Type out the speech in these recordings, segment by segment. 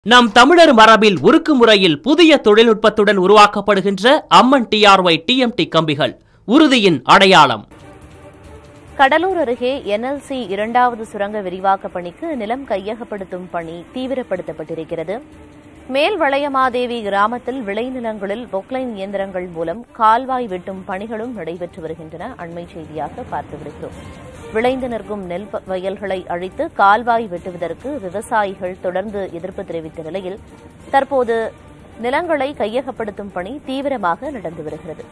நம் தமிழர் மரபில் உருக்கு முறையில் புதிய தொழில்நுட்பத்துடன் உருவாக்கப்படுகின்ற அம்மன் டிஆர்ஒய் டிஎம்டி கம்பிகள் உறுதியின் அடையாளம் கடலூர் அருகே என்எல்சி இரண்டாவது சுரங்க விரிவாக்க பணிக்கு நிலம் கையகப்படுத்தும் பணி தீவிரப்படுத்தப்பட்டிருக்கிறது மேல் வளையமாதேவி கிராமத்தில் விளைநிலங்களில் பொக்லைன் இயந்திரங்கள் மூலம் கால்வாய் வெட்டும் பணிகளும் நடைபெற்று வருகின்றன அண்மை செய்தியாக பார்த்து வருகிறோம் விளைந்து நிற்கும் நெல் ப- வயல்களை அழித்து கால்வாய் வெட்டுவதற்கு விவசாயிகள் தொடர்ந்து எதிர்ப்பு தெரிவித்த நிலையில் தற்போது நிலங்களை கையகப்படுத்தும் பணி தீவிரமாக நடந்து வருகிறது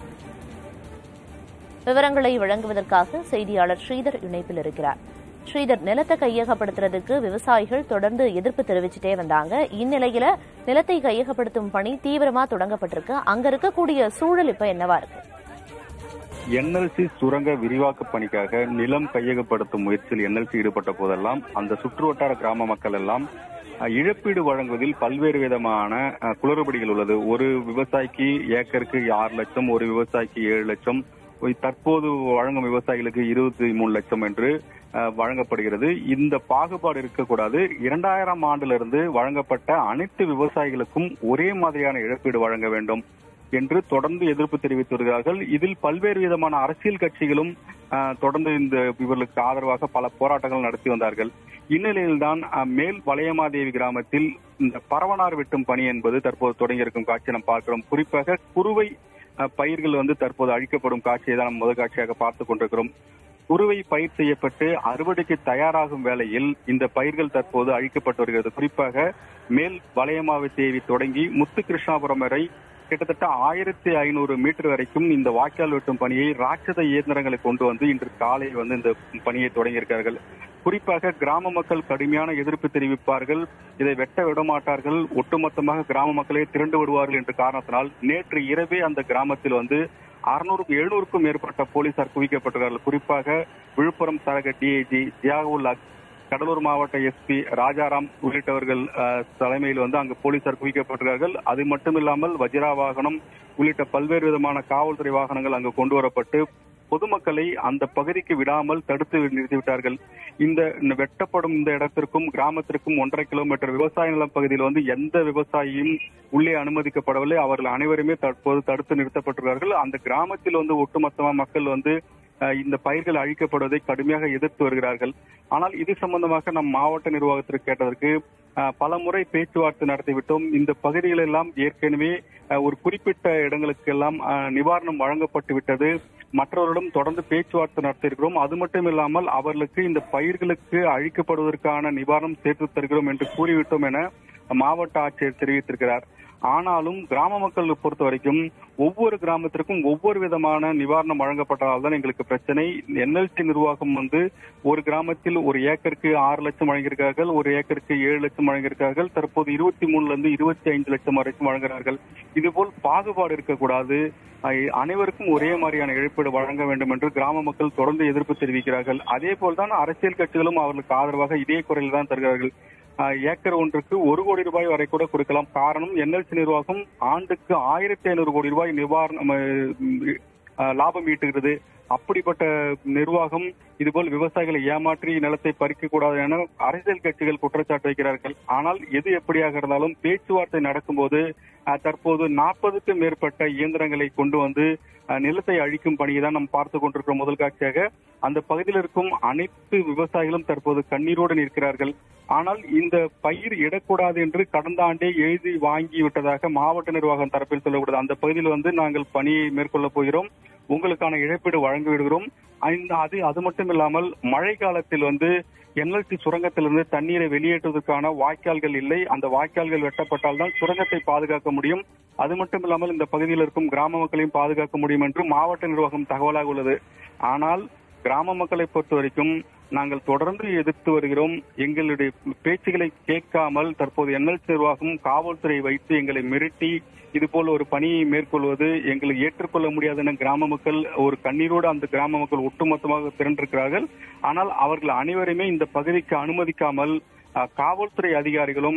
விவரங்களை வழங்குவதற்காக செய்தியாளர் ஸ்ரீதர் இணைப்பில் இருக்கிறார் ஸ்ரீதர் நிலத்தை கையகப்படுத்துறதுக்கு விவசாயிகள் தொடர்ந்து எதிர்ப்பு தெரிவிச்சுட்டே வந்தாங்க இந்நிலையில நிலத்தை கையகப்படுத்தும் பணி தீவிரமா தொடங்கப்பட்டிருக்கு அங்க இருக்கக்கூடிய சூழல் இப்ப என்னவா இருக்கு என்எல்சி சுரங்க விரிவாக்க பணிக்காக நிலம் கையகப்படுத்தும் முயற்சியில் என்எல்சி ஈடுபட்ட போதெல்லாம் அந்த சுற்றுவட்டார கிராம மக்கள் எல்லாம் அஹ், இழப்பீடு வழங்குவதில் பல்வேறு விதமான அஹ், குளறுபடிகள் உள்ளது ஒரு விவசாயிக்கு ஏக்கருக்கு ஆறு லட்சம் ஒரு விவசாயிக்கு ஏழு லட்சம் ஒரு தற்போது வழங்கும் விவசாயிகளுக்கு இருபத்தி மூணு லட்சம் என்று அஹ், வழங்கப்படுகிறது இந்த பாகுபாடு இருக்கக்கூடாது இரண்டாயிரம் ஆண்டிலிருந்து வழங்கப்பட்ட அனைத்து விவசாயிகளுக்கும் ஒரே மாதிரியான இழப்பீடு வழங்க வேண்டும் என்று தொடர்ந்து எதிர்ப்பு தெரிவித்து வருகிறார்கள் இதில் பல்வேறு விதமான அரசியல் கட்சிகளும் ஆஹ், தொடர்ந்து இந்த இவர்களுக்கு ஆதரவாக பல போராட்டங்கள் நடத்தி வந்தார்கள் இந்நிலையில்தான் ஆஹ், மேல் வளையமாதேவி கிராமத்தில் இந்த பரவனார் வெட்டும் பணி என்பது தற்போது தொடங்கியிருக்கும் காட்சி நாம் பார்க்கிறோம் குறிப்பாக குறுவை ஆஹ், பயிர்கள் வந்து தற்போது அழிக்கப்படும் காட்சியை தான் நாம் முதல் காட்சியாக பார்த்துக் கொண்டிருக்கிறோம் குறுவை பயிர் செய்யப்பட்டு அறுவடைக்கு தயாராகும் வேளையில் இந்த பயிர்கள் தற்போது அழிக்கப்பட்டு வருகிறது குறிப்பாக மேல் வளையமாவை தேவி தொடங்கி முத்துகிருஷ்ணாபுரம் வரை கிட்டத்தட்ட ஆயிரத்தி ஐநூறு மீட்டர் வரைக்கும் இந்த வாய்க்கால் வெட்டும் பணியை ராட்சத இயந்திரங்களை கொண்டு வந்து இன்று காலை வந்து இந்த பணியை தொடங்கியிருக்கிறார்கள் குறிப்பாக கிராம மக்கள் கடுமையான எதிர்ப்பு தெரிவிப்பார்கள் இதை வெட்ட விட மாட்டார்கள் ஒட்டுமொத்தமாக கிராம மக்களே திரண்டு விடுவார்கள் என்ற காரணத்தினால் நேற்று இரவே அந்த கிராமத்தில் வந்து அறுநூறுக்கும் எழுநூறுக்கும் மேற்பட்ட போலீசார் குவிக்கப்பட்டிருக்கிறார்கள் குறிப்பாக விழுப்புரம் சரக டிஐஜி ஜியாவுல் ஹக் கடலூர் மாவட்ட எஸ்பி ராஜாராம் உள்ளிட்டவர்கள் அஹ், தலைமையில் வந்து அங்கு போலீசார் குவிக்கப்பட்டிருக்கிறார்கள் அது மட்டுமில்லாமல் வஜ்ரா வாகனம் உள்ளிட்ட பல்வேறு விதமான காவல்துறை வாகனங்கள் அங்கு கொண்டு வரப்பட்டு பொதுமக்களை அந்த பகுதிக்கு விடாமல் தடுத்து நிறுத்திவிட்டார்கள் இந்த இந்த வெட்டப்படும் இந்த இடத்திற்கும் கிராமத்திற்கும் ஒன்றரை கிலோமீட்டர் விவசாய நிலம் பகுதியில் வந்து எந்த விவசாயியும் உள்ளே அனுமதிக்கப்படவில்லை அவர்கள் அனைவருமே தற்போது தடுத்து நிறுத்தப்பட்டிருக்கிறார்கள் அந்த கிராமத்தில் வந்து ஒட்டுமொத்தமா மக்கள் வந்து அஹ், இந்த பயிர்கள் அழிக்கப்படுவதை கடுமையாக எதிர்த்து வருகிறார்கள் ஆனால் இது சம்பந்தமாக நம் மாவட்ட நிர்வாகத்திற்கு கேட்டதற்கு அஹ், பல முறை பேச்சுவார்த்தை நடத்திவிட்டோம் இந்த பகுதிகள் எல்லாம் ஏற்கனவே அஹ், ஒரு குறிப்பிட்ட இடங்களுக்கெல்லாம் அஹ், நிவாரணம் வழங்கப்பட்டு விட்டது மற்றவர்களிடம் தொடர்ந்து பேச்சுவார்த்தை நடத்தியிருக்கிறோம் அது மட்டும் இல்லாமல் அவர்களுக்கு இந்த பயிர்களுக்கு அழிக்கப்படுவதற்கான நிவாரணம் சேர்த்து தருகிறோம் என்று கூறிவிட்டோம் என மாவட்ட ஆட்சியர் தெரிவித்திருக்கிறார் ஆனாலும் கிராம மக்களை பொறுத்த வரைக்கும் ஒவ்வொரு கிராமத்திற்கும் ஒவ்வொரு விதமான நிவாரணம் வழங்கப்பட்டால் தான் எங்களுக்கு பிரச்சனை என்எல்சி நிர்வாகம் வந்து ஒரு கிராமத்தில் ஒரு ஏக்கருக்கு ஆறு லட்சம் வழங்கியிருக்கார்கள் ஒரு ஏக்கருக்கு ஏழு லட்சம் வழங்கியிருக்கார்கள் தற்போது இருபத்தி மூணுல இருந்து இருபத்தி ஐந்து லட்சம் வரைக்கும் வழங்குகிறார்கள் இதுபோல் பாகுபாடு இருக்கக்கூடாது அஹ் அனைவருக்கும் ஒரே மாதிரியான இழப்பீடு வழங்க வேண்டும் என்று கிராம மக்கள் தொடர்ந்து எதிர்ப்பு தெரிவிக்கிறார்கள் அதே போல்தான் அரசியல் கட்சிகளும் அவர்களுக்கு ஆதரவாக இதே குரலில் தான் தருகிறார்கள் அஹ் ஏக்கர் ஒன்றுக்கு ஒரு கோடி ரூபாய் வரை கூட கொடுக்கலாம் காரணம் என்எல்சி நிர்வாகம் ஆண்டுக்கு ஆயிரத்தி ஐநூறு கோடி ரூபாய் நிவாரணம் அஹ், அஹ், லாபம் ஈட்டுகிறது அப்படிப்பட்ட நிர்வாகம் இதுபோல் விவசாயிகளை ஏமாற்றி நிலத்தை பறிக்க கூடாது என அரசியல் கட்சிகள் குற்றச்சாட்டு வைக்கிறார்கள் ஆனால் எது எப்படியாக இருந்தாலும் பேச்சுவார்த்தை நடக்கும்போது அஹ், தற்போது நாற்பதுக்கும் மேற்பட்ட இயந்திரங்களை கொண்டு வந்து அஹ், நிலத்தை அழிக்கும் பணியை தான் நாம் பார்த்து கொண்டிருக்கிறோம் முதல் காட்சியாக அந்த பகுதியில் இருக்கும் அனைத்து விவசாயிகளும் தற்போது கண்ணீரோடு நிற்கிறார்கள் ஆனால் இந்த பயிர் இடக்கூடாது என்று கடந்த ஆண்டே எழுதி வாங்கி விட்டதாக மாவட்ட நிர்வாகம் தரப்பில் சொல்லக்கூடாது அந்த பகுதியில் வந்து நாங்கள் பணியை மேற்கொள்ள போகிறோம் உங்களுக்கான இழப்பீடு வழங்கி விடுகிறோம் அந்த- அது அது மட்டும் இல்லாமல் மழை காலத்தில் வந்து என்எல்சி சுரங்கத்திலிருந்து தண்ணீரை வெளியேற்றுவதற்கான வாய்க்கால்கள் இல்லை அந்த வாய்க்கால்கள் வெட்டப்பட்டால் தான் சுரங்கத்தை பாதுகாக்க முடியும் அது மட்டும் இல்லாமல் இந்த பகுதியில் இருக்கும் கிராம மக்களையும் பாதுகாக்க முடியும் என்று மாவட்ட நிர்வாகம் தகவலாக உள்ளது ஆனால் கிராம மக்களை பொறுத்த வரைக்கும் நாங்கள் தொடர்ந்து எதிர்த்து வருகிறோம் எங்களுடைய பேச்சுகளை கேட்காமல் தற்போது என்எல்சி நிர்வாகம் காவல்துறை வைத்து எங்களை மிரட்டி இதுபோல் ஒரு பணியை மேற்கொள்வது எங்களுக்கு ஏற்றுக்கொள்ள முடியாது என கிராம மக்கள் ஒரு கண்ணீரோடு அந்த கிராம மக்கள் ஒட்டுமொத்தமாக திரண்டிருக்கிறார்கள் ஆனால் அவர்கள் அனைவருமே இந்த பகுதிக்கு அனுமதிக்காமல் அஹ், காவல்துறை அதிகாரிகளும்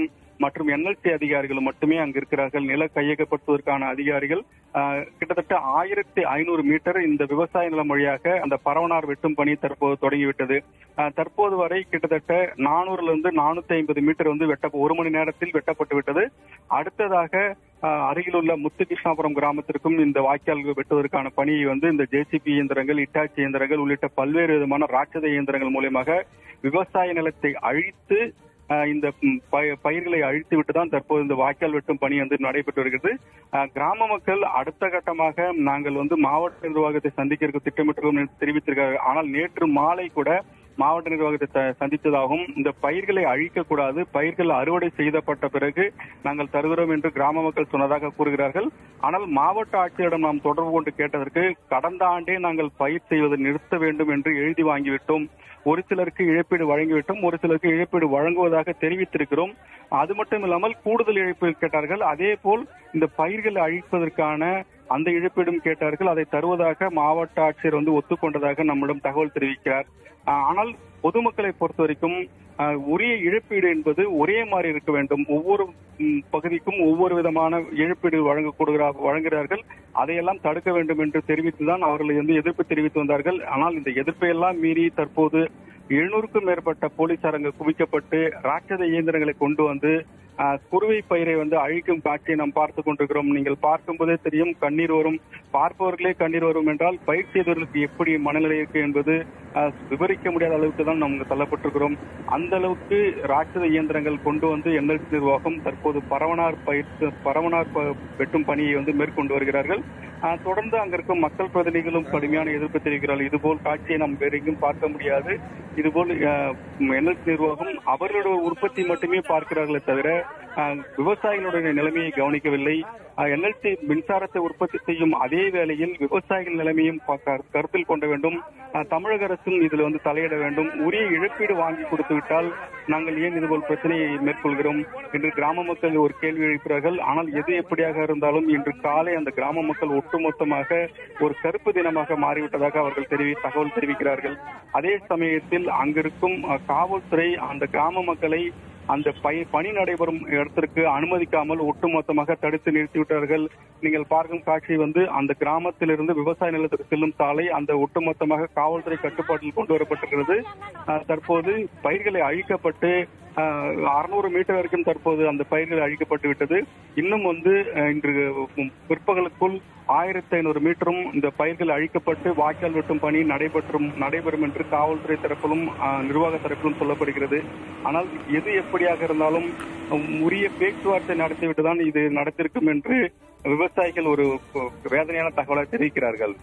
மற்றும் என்எல்சி அதிகாரிகள் மட்டுமே அங்கு இருக்கிறார்கள் நில கையகப்படுத்துவதற்கான அதிகாரிகள் ஆஹ், கிட்டத்தட்ட ஆயிரத்தி ஐநூறு மீட்டர் இந்த விவசாய நிலம் வழியாக அந்த பரவனார் வெட்டும் பணி தற்போது தொடங்கிவிட்டது ஆஹ், தற்போது வரை கிட்டத்தட்ட நானூறுல இருந்து நானூத்தி ஐம்பது மீட்டர் வந்து வெட்ட ஒரு மணி நேரத்தில் வெட்டப்பட்டு விட்டது அடுத்ததாக ஆஹ், அருகிலுள்ள முத்துகிருஷ்ணாபுரம் கிராமத்திற்கும் இந்த வாய்க்கால் வெட்டுவதற்கான பணியை வந்து இந்த ஜேசிபி இயந்திரங்கள் இட்டாச்சி இயந்திரங்கள் உள்ளிட்ட பல்வேறு விதமான ராட்சத இயந்திரங்கள் மூலியமாக விவசாய நிலத்தை அழித்து ஆஹ், இந்த ம், பய- பயிர்களை அழித்து விட்டு தான் தற்போது இந்த வாய்க்கால் வெட்டும் பணி வந்து நடைபெற்று வருகிறது ஆஹ், கிராம மக்கள் அடுத்த கட்டமாக நாங்கள் வந்து மாவட்ட நிர்வாகத்தை சந்திக்க இருக்க திட்டமிட்டிருக்கோம் என்று தெரிவித்திருக்கிறார்கள் ஆனால் நேற்று மாலை கூட மாவட்ட நிர்வாகத்தை த- சந்தித்ததாகவும் இந்த பயிர்களை அழிக்கக்கூடாது பயிர்கள் அறுவடை செய்தப்பட்ட பிறகு நாங்கள் தருகிறோம் என்று கிராம மக்கள் சொன்னதாக கூறுகிறார்கள் ஆனால் மாவட்ட ஆட்சியரிடம் நாம் தொடர்பு கொண்டு கேட்டதற்கு கடந்த ஆண்டே நாங்கள் பயிர் செய்வதை நிறுத்த வேண்டும் என்று எழுதி வாங்கிவிட்டோம் ஒரு சிலருக்கு இழப்பீடு வழங்கிவிட்டோம் ஒரு சிலருக்கு இழப்பீடு வழங்குவதாக தெரிவித்திருக்கிறோம் அது மட்டும் இல்லாமல் கூடுதல் இழப்பீடு கேட்டார்கள் அதே போல் இந்த பயிர்களை அழிப்பதற்கான அந்த இழப்பீடும் கேட்டார்கள் அதை தருவதாக மாவட்ட ஆட்சியர் வந்து ஒத்துக்கொண்டதாக நம்மிடம் தகவல் தெரிவிக்கிறார் ஆஹ் ஆனால் பொதுமக்களை பொறுத்த வரைக்கும் ஆஹ் உரிய இழப்பீடு என்பது ஒரே மாதிரி இருக்க வேண்டும் ஒவ்வொரு ம், பகுதிக்கும் ஒவ்வொரு விதமான இழப்பீடு வழங்கக்கூடுகிறார் வழங்குகிறார்கள் அதையெல்லாம் தடுக்க வேண்டும் என்று தெரிவித்துதான் அவர்கள் வந்து எதிர்ப்பு தெரிவித்து வந்தார்கள் ஆனால் இந்த எதிர்ப்பை எல்லாம் மீறி தற்போது எழுநூறுக்கும் மேற்பட்ட போலீசார் அங்கு குவிக்கப்பட்டு ராட்சத இயந்திரங்களை கொண்டு வந்து ஆஹ், குறுவை பயிரை வந்து அழிக்கும் காட்சியை நாம் பார்த்து கொண்டிருக்கிறோம் நீங்கள் பார்க்கும்போதே தெரியும் கண்ணீர் வரும் பார்ப்பவர்களே கண்ணீர் வரும் என்றால் பயிர் செய்தவர்களுக்கு எப்படி மனநிலை இருக்கு என்பது ஆஹ், விவரிக்க முடியாத அளவுக்கு தான் நாம் தள்ளப்பட்டிருக்கிறோம் அந்த அளவுக்கு ராட்சத இயந்திரங்கள் கொண்டு வந்து என்எல்சி நிர்வாகம் தற்போது பரவனார் பயிர் பரவனார் ப- வெட்டும் பணியை வந்து மேற்கொண்டு வருகிறார்கள் ஆஹ், தொடர்ந்து அங்க இருக்கும் மக்கள் பிரதிநிதிகளும் கடுமையான எதிர்ப்பு தெரிவிக்கிறார்கள் இதுபோல் காட்சியை நாம் வேற எங்கும் பார்க்க முடியாது இதுபோல் என்எல்சி நிர்வாகம் அவர்களுடைய உற்பத்தி மட்டுமே பார்க்கிறார்களே தவிர ஆஹ், விவசாயிகளுடைய நிலைமையை கவனிக்கவில்லை என்எல்சி மின்சாரத்தை உற்பத்தி செய்யும் அதே வேளையில் விவசாயிகள் நிலைமையும் ப- கரு- கருத்தில் கொள்ள வேண்டும் ஆஹ், தமிழக அரசும் இதில் வந்து தலையிட வேண்டும் உரிய இழப்பீடு வாங்கி கொடுத்து விட்டால் நாங்கள் ஏன் இதுபோல் பிரச்சனையை மேற்கொள்கிறோம் என்று கிராம மக்கள் ஒரு கேள்வி எழுப்புகிறார்கள் ஆனால் எது எப்படியாக இருந்தாலும் இன்று காலை அந்த கிராம மக்கள் ஒட்டுமொத்தமாக ஒரு கருப்பு தினமாக மாறிவிட்டதாக அவர்கள் தெரிவி தகவல் தெரிவிக்கிறார்கள் அதே சமயத்தில் அங்கிருக்கும் அஹ், காவல்துறை அந்த கிராம மக்களை அந்த பய- பணி நடைபெறும் இடத்திற்கு அனுமதிக்காமல் ஒட்டுமொத்தமாக தடுத்து நிறுத்திவிட்டார்கள் நீங்கள் பார்க்கும் காட்சி வந்து அந்த கிராமத்திலிருந்து விவசாய நிலத்துக்கு செல்லும் சாலை அந்த ஒட்டுமொத்தமாக காவல்துறை கட்டுப்பாட்டில் கொண்டு வரப்பட்டிருக்கிறது அஹ், தற்போது பயிர்களை அழிக்கப்பட்டு அறுநூறு மீட்டர் வரைக்கும் தற்போது அந்த பயிர்கள் அழிக்கப்பட்டு விட்டது இன்னும் வந்து அஹ், இன்று உம், பிற்பகலுக்குள் ஆயிரத்தி ஐநூறு மீட்டரும் இந்த பயிர்கள் அழிக்கப்பட்டு வாய்க்கால் வெட்டும் பணி நடைபெற்றும் நடைபெறும் என்று காவல்துறை தரப்பிலும் அஹ், நிர்வாக தரப்பிலும் சொல்லப்படுகிறது ஆனால் எது எப்படியாக இருந்தாலும் உம், உரிய பேச்சுவார்த்தை நடத்திவிட்டு தான் இது நடத்திருக்கும் என்று விவசாயிகள் ஒரு அஹ், வேதனையான தகவலை தெரிவிக்கிறார்கள்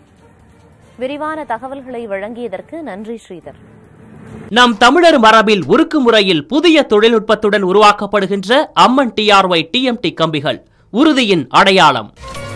விரிவான தகவல்களை வழங்கியதற்கு நன்றி ஸ்ரீதர் நம் தமிழர் மரபில் உருக்கு முறையில் புதிய தொழில்நுட்பத்துடன் உருவாக்கப்படுகின்ற அம்மன் டிஆர்ஒய் டிஎம்டி கம்பிகள் உறுதியின் அடையாளம்